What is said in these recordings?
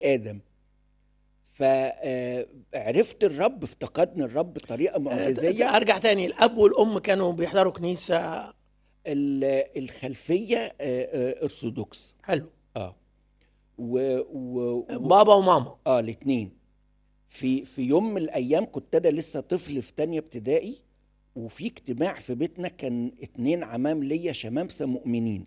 ادم فعرفت الرب افتقدني الرب بطريقه معجزيه ارجع تاني الاب والام كانوا بيحضروا كنيسه ال- الخلفيه آه، آه، ارثوذكس حلو اه و, و... و... بابا وماما اه الاثنين في في يوم من الايام كنت انا لسه طفل في تانية ابتدائي وفي اجتماع في بيتنا كان اتنين عمام ليا شمامسه مؤمنين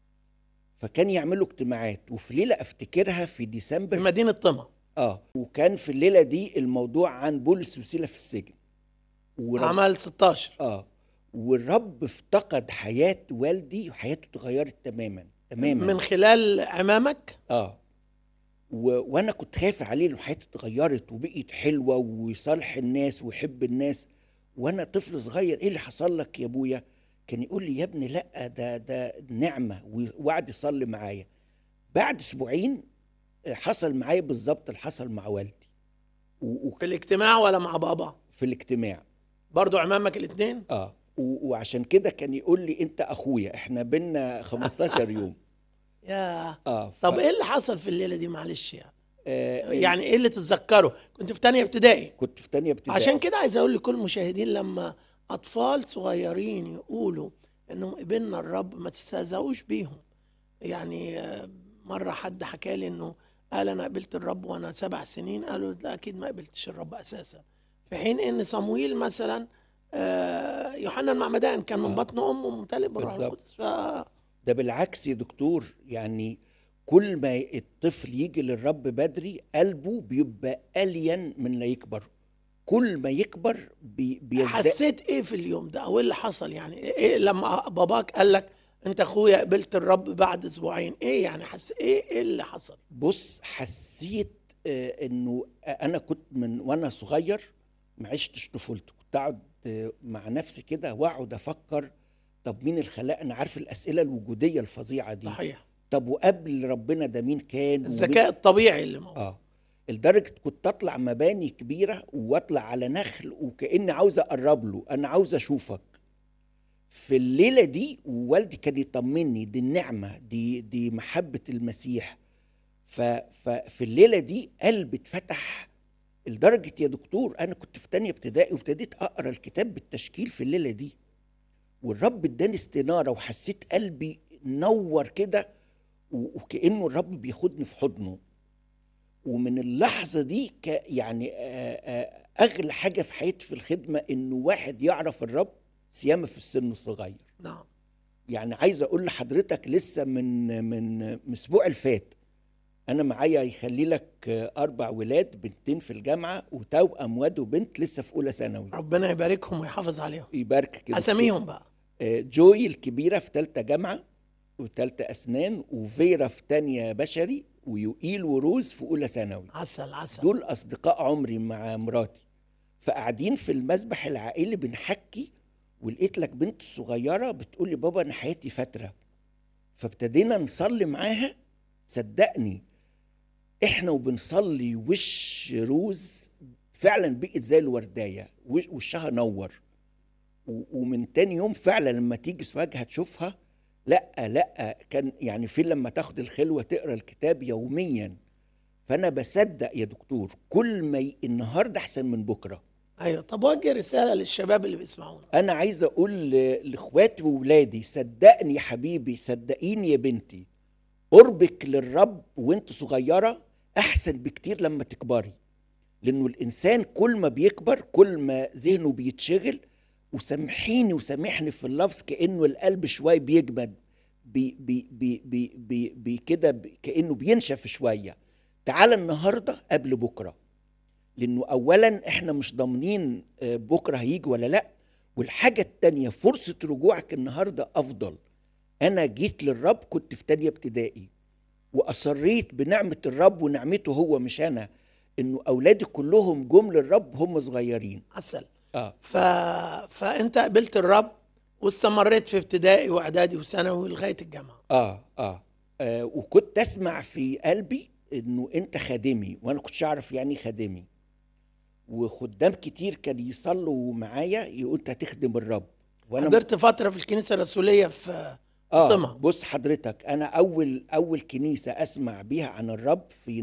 فكان يعملوا اجتماعات وفي ليله افتكرها في في ديسمبر مدينه طمع اه وكان في الليله دي الموضوع عن بولس وسيله في السجن ورب اعمال 16 اه والرب افتقد حياه والدي وحياته اتغيرت تماما تماما من خلال عمامك اه و... وانا كنت خايف عليه انه حياته اتغيرت وبقيت حلوه ويصالح الناس ويحب الناس وانا طفل صغير ايه اللي حصل لك يا ابويا كان يقول لي يا ابني لا ده ده نعمه وقعد يصلي معايا بعد اسبوعين آه، حصل معايا بالظبط اللي حصل مع والدي و... و... في الاجتماع ولا مع بابا في الاجتماع برضو عمامك الاثنين اه و... وعشان كده كان يقول لي انت اخويا احنا بينا 15 يوم يا اه ف... طب ايه اللي حصل في الليله دي معلش يعني آه يعني ايه اللي تتذكره كنت في تانية ابتدائي كنت في تانية ابتدائي عشان كده عايز اقول لكل المشاهدين لما اطفال صغيرين يقولوا انهم قبلنا الرب ما تستهزئوش بيهم يعني آه، مره حد حكى لي انه قال انا قبلت الرب وانا سبع سنين قالوا لا اكيد ما قبلتش الرب اساسا في حين ان صمويل مثلا آه، يوحنا المعمدان كان من آه. بطن امه ممتلئ بالروح بالظبط. القدس ف- ده بالعكس يا دكتور يعني كل ما الطفل يجي للرب بدري قلبه بيبقى ألين من لا يكبر كل ما يكبر بي بيزداد حسيت ايه في اليوم ده او ايه اللي حصل يعني ايه لما باباك قال لك انت اخويا قبلت الرب بعد اسبوعين ايه يعني حس ايه ايه اللي حصل بص حسيت آه، انه انا كنت من وانا صغير ما عشتش طفولتي كنت اقعد آه، مع نفسي كده واقعد افكر طب مين اللي خلقنا عارف الاسئله الوجوديه الفظيعه دي صحيح طب وقبل ربنا ده مين كان ومين- الذكاء الطبيعي اللي موجود اه لدرجه كنت اطلع مباني كبيره واطلع على نخل وكاني عاوز اقرب له انا عاوز اشوفك في الليله دي ووالدي كان يطمني دي النعمه دي دي محبه المسيح ف ففي الليله دي قلبي اتفتح لدرجه يا دكتور انا كنت في تانية ابتدائي وابتديت اقرا الكتاب بالتشكيل في الليله دي والرب اداني استناره وحسيت قلبي نور كده و- وكانه الرب بياخدني في حضنه ومن اللحظه دي ك يعني آه، آه، اغلى حاجه في حياتي في الخدمه انه واحد يعرف الرب سيما في السن الصغير نعم يعني عايز اقول لحضرتك لسه من من من الاسبوع اللي فات انا معايا يخلي لك آه، اربع ولاد بنتين في الجامعه وتوأم واد وبنت لسه في اولى ثانوي ربنا يباركهم ويحافظ عليهم يبارك كده اساميهم بقى آه، جوي الكبيرة في تالتة جامعة وتالتة أسنان وفيرا في تانية بشري ويوئيل وروز في أولى ثانوي عسل عسل دول أصدقاء عمري مع مراتي فقاعدين في المسبح العائلي بنحكي ولقيت لك بنت صغيرة بتقول لي بابا أنا حياتي فترة فابتدينا نصلي معاها صدقني احنا وبنصلي وش روز فعلا بقت زي الوردايه وش- وشها نور و- ومن تاني يوم فعلا لما تيجي سواجها تشوفها لا لا كان يعني في لما تاخد الخلوه تقرا الكتاب يوميا فانا بصدق يا دكتور كل ما ي... النهارده احسن من بكره ايوه طب وجه رساله للشباب اللي بيسمعونا انا عايز اقول ل- لاخواتي وولادي صدقني يا حبيبي صدقيني يا بنتي قربك للرب وانت صغيره احسن بكتير لما تكبري لانه الانسان كل ما بيكبر كل ما ذهنه بيتشغل وسامحيني وسامحني في اللفظ كانه القلب شويه بيجمد بي بي بي بي بي بي كده بي كانه بينشف شويه تعال النهارده قبل بكره لانه اولا احنا مش ضامنين آه، بكره هيجي ولا لا والحاجه التانيه فرصه رجوعك النهارده افضل انا جيت للرب كنت في تانية ابتدائي واصريت بنعمه الرب ونعمته هو مش انا انه اولادي كلهم جم للرب هم صغيرين عسل اه ف... فانت قبلت الرب واستمريت في ابتدائي واعدادي وثانوي لغايه الجامعه اه اه, آه وكنت اسمع في قلبي انه انت خادمي وانا كنتش اعرف يعني إيه خادمي وخدام كتير كان يصلوا معايا يقول انت هتخدم الرب وانا حضرت فتره في الكنيسه الرسوليه في اه فاطمة. بص حضرتك انا اول اول كنيسه اسمع بيها عن الرب في